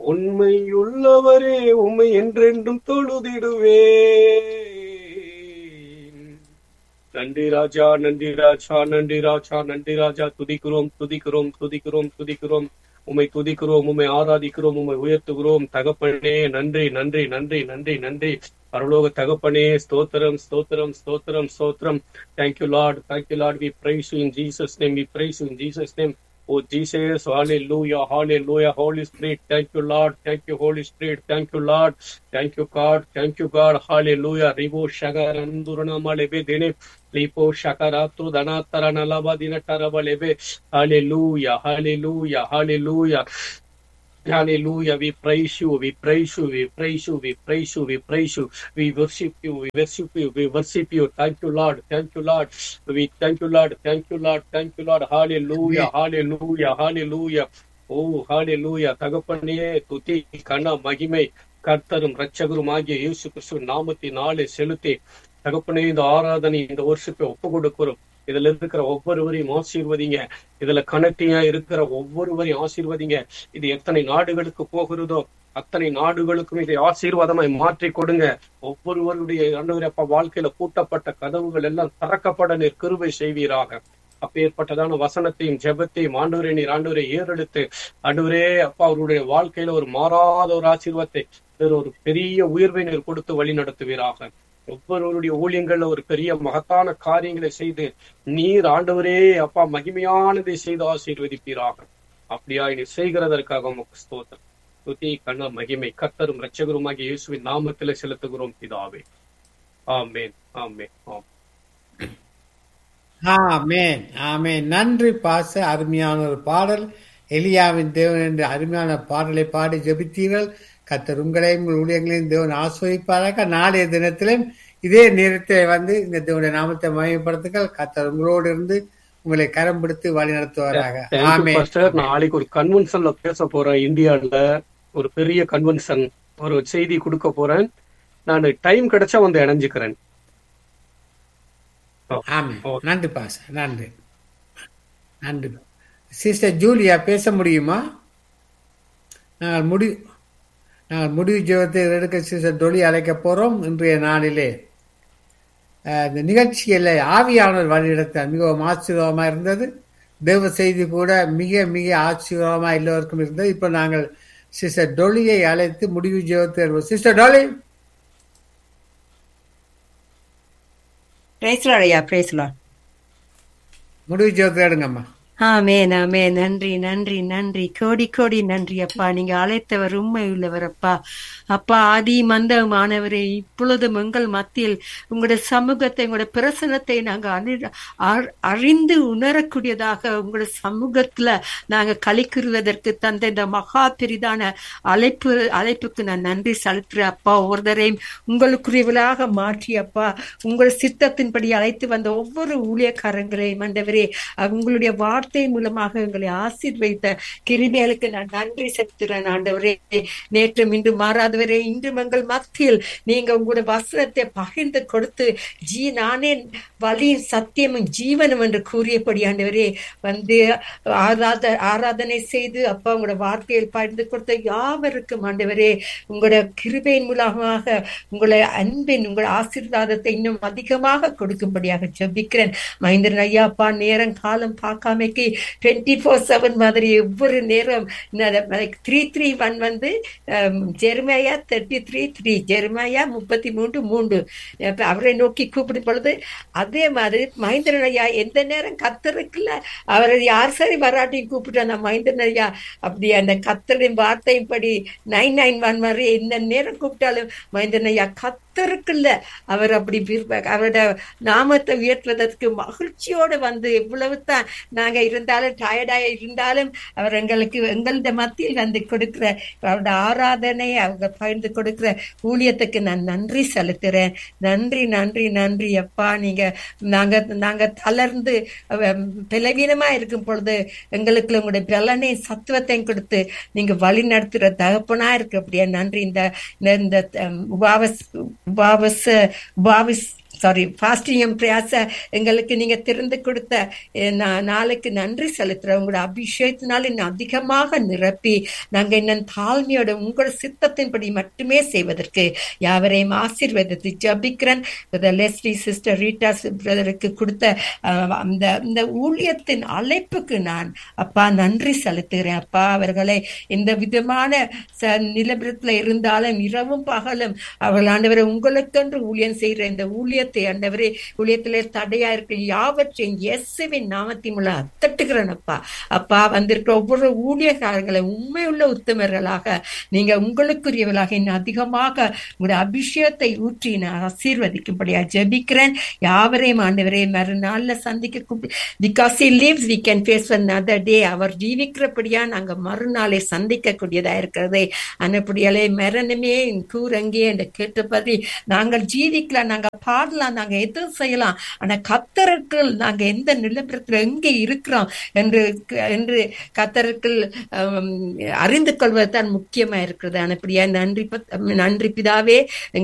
உண்மையுள்ளவரே உண்மை என்றென்றும் தொழுதிடுவே நன்றி ராஜா நன்றி ராஜா நன்றி ராஜா நன்றி ராஜா துதிக்கிறோம் துதிக்கிறோம் துதிக்கிறோம் துதிக்கிறோம் உம்மை துதிக்கிறோம் உம்மை ஆராதிக்கிறோம் உம்மை உயர்த்துகிறோம் தகப்பனே நன்றி நன்றி நன்றி நன்றி நன்றி பரலோக தகப்பனே ஸ்தோத்திரம் ஸ்தோத்திரம் ஸ்தோத்திரம் ஸ்தோத்திரம் thank you lord thank you lord we praise you in Jesus name we praise you in Jesus name Oh Jesus, hallelujah, hallelujah, Holy Spirit, thank you, Lord, thank you, Holy Spirit, thank you, Lord, thank you, God, thank you, God, hallelujah, Ribo Shagarandurana Malebe Dene, Lipo Shakaratu Danatara Nalaba Dinatarabalebe, hallelujah, hallelujah, hallelujah. Hallelujah. We praise you. We praise you. We praise you. We praise you. We praise you. We worship you. We worship you. We worship you. Thank you, Lord. Thank you, Lord. We thank you, Lord. Thank you, Lord. Thank you, Lord. Hallelujah. Hallelujah. Hallelujah. Oh, hallelujah. தகப்பனே துதி கன மகிமை கர்த்தரும் ரட்சகரும் ஆகிய இயேசு கிறிஸ்து நாமத்தினாலே செலுத்தி தகப்பனே இந்த ஆராதனை இந்த வருஷத்தை ஒப்பு கொடுக்கிறோம் இதுல இருக்கிற ஒவ்வொருவரையும் ஆசீர்வதிங்க இதுல கனெக்டிங்கா இருக்கிற ஒவ்வொருவரையும் ஆசீர்வதிங்க இது எத்தனை நாடுகளுக்கு போகிறதோ அத்தனை நாடுகளுக்கும் இதை ஆசீர்வாதமாய் மாற்றி கொடுங்க ஒவ்வொருவருடைய ஆண்டவரே அப்பா வாழ்க்கையில பூட்டப்பட்ட கதவுகள் எல்லாம் திறக்கப்பட நீர் கிருபை செய்வீராக அப்பேற்பட்டதான வசனத்தையும் ஜெபத்தையும் ஆண்டவரே நீர் ஆண்டவரை ஏறெடுத்து ஆண்டவரே அப்பா அவருடைய வாழ்க்கையில ஒரு மாறாத ஒரு ஆசீர்வாதத்தை நீர் ஒரு பெரிய உயர்வை நீர் கொடுத்து வழி நடத்துவீராக ஒவ்வொருவருடைய ஊழியங்கள்ல ஒரு பெரிய மகத்தான காரியங்களை செய்து நீர் ஆண்டவரே அப்பா மகிமையானதை செய்து ஆசீர்வதிப்பீராக அப்படியா நீ செய்கிறதற்காக உமக்கு ஸ்தோத்திரம் துதி கண்ண மகிமை கர்த்தரும் ரட்சகருமாகிய இயேசுவின் நாமத்திலே செலுத்துகிறோம் பிதாவே ஆமேன் ஆமேன் ஆம் ஆமேன் ஆமேன் நன்றி பாச அருமையான ஒரு பாடல் எலியாவின் தேவன் என்ற அருமையான பாடலை பாடி ஜெபித்தீர்கள் கத்தர் உங்களையும் உங்கள் ஊழியங்களையும் தேவன் ஆஸ்வதிப்பாராக நாளைய தினத்திலும் இதே நேரத்தில் வந்து இந்த தேவனுடைய நாமத்தை மயப்படுத்துங்கள் கத்தர் உங்களோடு இருந்து உங்களை கரம் பிடித்து வழி நடத்துவாராக Thank you, ஆமேன் pastor. நாளைக்கு ஒரு கன்வென்ஷன்ல பேச போறேன் இந்தியால ஒரு பெரிய கன்வென்ஷன் ஒரு செய்தி கொடுக்க போறேன் நான் டைம் கிடைச்சா வந்து இணைஞ்சுக்கிறேன் ஆமாம் நன்றி பாச நன்றி நன்றி சிஸ்டர் ஜூலியா பேச முடியுமா நாங்கள் முடி நாங்கள் முடிவு ஜீவத்தை எடுக்க சிஸ்டர் டொலி அழைக்க போறோம் இன்றைய நாளிலே அஹ், இந்த நிகழ்ச்சியில் ஆவியானவர் வழிநடத்த மிகவும் ஆசீர்வாதமாக இருந்தது தேவ செய்தி கூட மிக மிக ஆசீர்வாதமாக எல்லோருக்கும் இருந்தது இப்போ நாங்கள் சிஸ்டர் டொலியை அழைத்து முடிவு ஜீவத்தை சிஸ்டர் டொலி பேசலாம் ஐயா பேசலாம் முடிவு ஜீவத்தை எடுங்கம்மா ஆமேன் ஆமேன் நன்றி நன்றி நன்றி கோடி கோடி நன்றி அப்பா நீங்க அழைத்தவர் உண்மை உள்ளவர் அப்பா அப்பா ஆதி மந்தமானவரே இப்பொழுதும் எங்கள் மத்தியில் உங்களுடைய சமூகத்தை உங்களுடைய பிரசனத்தை நாங்க அறி- அ- அறிந்து உணரக்கூடியதாக உங்களுடைய சமூகத்துல நாங்க கலிக்குறுவதற்கு தந்த இந்த மகா பெரிதான அழைப்பு அழைப்புக்கு நான் நன்றி செலுத்துறேன் அப்பா ஒவ்வொருத்தரையும் உங்களுக்குரியவளாக மாற்றி அப்பா உங்கள் சித்தத்தின்படி அழைத்து வந்த ஒவ்வொரு ஊழியக்காரங்களையும் ஆண்டவரே உங்களுடைய வார்த்தை மூலமாக எங்களை ஆசீர்வதித்த கிருமிகளுக்கு நான் நன்றி செலுத்துறேன் ஆண்டவரே நேற்றும் இன்று மாறாதவரே இன்றும் எங்கள் மத்தியில் நீங்க உங்களுடைய வசனத்தை பகிர்ந்து கொடுத்து ஜீ நானே வழியும் சத்தியமும் ஜீவனும் என்று கூறியபடி ஆண்டவரே வந்து ஆராத ஆராதனை செய்து அப்பா உங்களோட வார்த்தையில் பகிர்ந்து கொடுத்த யாவருக்கும் ஆண்டவரே உங்களோட கிருபையின் மூலமாக உங்களை அன்பின் உங்கள் ஆசீர்வாதத்தை இன்னும் அதிகமாக கொடுக்கும்படியாக ஜெபிக்கிறேன் மகேந்திரன் ஐயா அப்பா நேரம் காலம் பார்க்காமைக்கு டுவெண்ட்டி ஃபோர் செவன் மாதிரி ஒவ்வொரு நேரம் த்ரீ த்ரீ ஒன் வந்து Jeremiah thirty three three Jeremiah முப்பத்தி மூன்று மூன்று அப்ப அவரை நோக்கி கூப்பிடும் பொழுது அதே மாதிரி மகேந்திரன் ஐயா எந்த நேரம் கத்தருக்குல்ல அவரை யார் சரி வராட்டியும் கூப்பிட்டு அந்த மகேந்திரன் ஐயா அப்படி அந்த கத்தரின் வார்த்தையும் படி நைன் நைன் ஒன் மாதிரி எந்த நேரம் கூப்பிட்டாலும் மகேந்திரன் ஐயா கத்தருக்குல்ல அவர் அப்படி விரும்ப அவரோட நாமத்தை உயர்த்துவதற்கு மகிழ்ச்சியோடு வந்து எவ்வளவு தான் நாங்க இருந்தாலும் டயர்டா இருந்தாலும் அவர் எங்களுக்கு எங்களோட மத்தியில் வந்து கொடுக்கிற அவரோட ஆராதனை அவங்க பகிர்ந்து கொடுக்கிற ஊழியத்துக்கு நான் நன்றி செலுத்துறேன் நன்றி நன்றி நன்றி அப்பா நீங்க நாங்க நாங்க தளர்ந்து அவ- பலவீனமா இருக்கும் பொழுது எங்களுக்கு உங்களுடைய பலனை சத்துவத்தையும் கொடுத்து நீங்க வழி நடத்துற தகப்பனா இருக்கு அப்படியே நன்றி இந்த இந்த- இந்த உபாவஸ் உபாவச உபாவிஸ் சாரி ஃபாஸ்டிங் பிரயாச எங்களுக்கு நீங்க திறந்து கொடுத்த அஹ், நா- நாளுக்கு நன்றி செலுத்துறோம் உங்களோட அபிஷேகத்தினால் இன்னும் அதிகமாக நிரப்பி நாங்க இன்னும் தாழ்மையோட உங்களோட சித்தத்தின்படி மட்டுமே செய்வதற்கு யாவரையும் ஆசீர்வாதத்தை ஜபிக்கிறேன் பிரதர் லெஸ்லி சிஸ்டர் ரீட்டா பிரதருக்கு கொடுத்த அஹ், அந்த இந்த ஊழியத்தின் அழைப்புக்கு நான் அப்பா நன்றி செலுத்துகிறேன் அப்பா அவர்களை எந்த விதமான ச- நிலவரத்துல இருந்தாலும் இரவும் பகலும் அவர்கள் ஆண்டவரை உங்களுக்கென்று ஊழியம் செய்கிற இந்த ஊழியத்தை ஆண்டவரே ஊழியத்திலே தடையா இருக்க யாவற்றையும் இயேசுவின் நாமத்தின் மூலம் அத்தட்டுகிறேன் அப்பா அப்பா வந்திருக்கிற ஒவ்வொரு ஊழியக்காரர்களை உண்மையுள்ள உத்தமர்களாக நீங்க உங்களுக்குரியவர்களாக இன்னும் அதிகமாக உங்களுடைய அபிஷேகத்தை ஊற்றி நான் ஆசீர்வதிக்கும்படியா ஜெபிக்கிறேன் யாவரையும் ஆண்டவரே மறுநாள்ல சந்திக்க because he lives we can face another day அவர் ஜீவிக்கிறபடியா நாங்க மறுநாளை சந்திக்கக்கூடியதா இருக்கிறது அன்னப்படியாலே மரணமே என் கூரங்கே என்று கேட்டபடி நாங்கள் ஜீவிக்கலாம் நாங்க பாடலாம் நாங்க எதுவும் செய்யலாம் ஆனா கத்தருக்குள் நாங்க எந்த நிலப்பரத்துல எங்கே இருக்கிறோம் என்று என்று கத்தருக்குள் ஆம், அறிந்து கொள்வதுதான் முக்கியமா இருக்கிறது அனப்படியா நன்றி பத்- நன்றி பிதாவே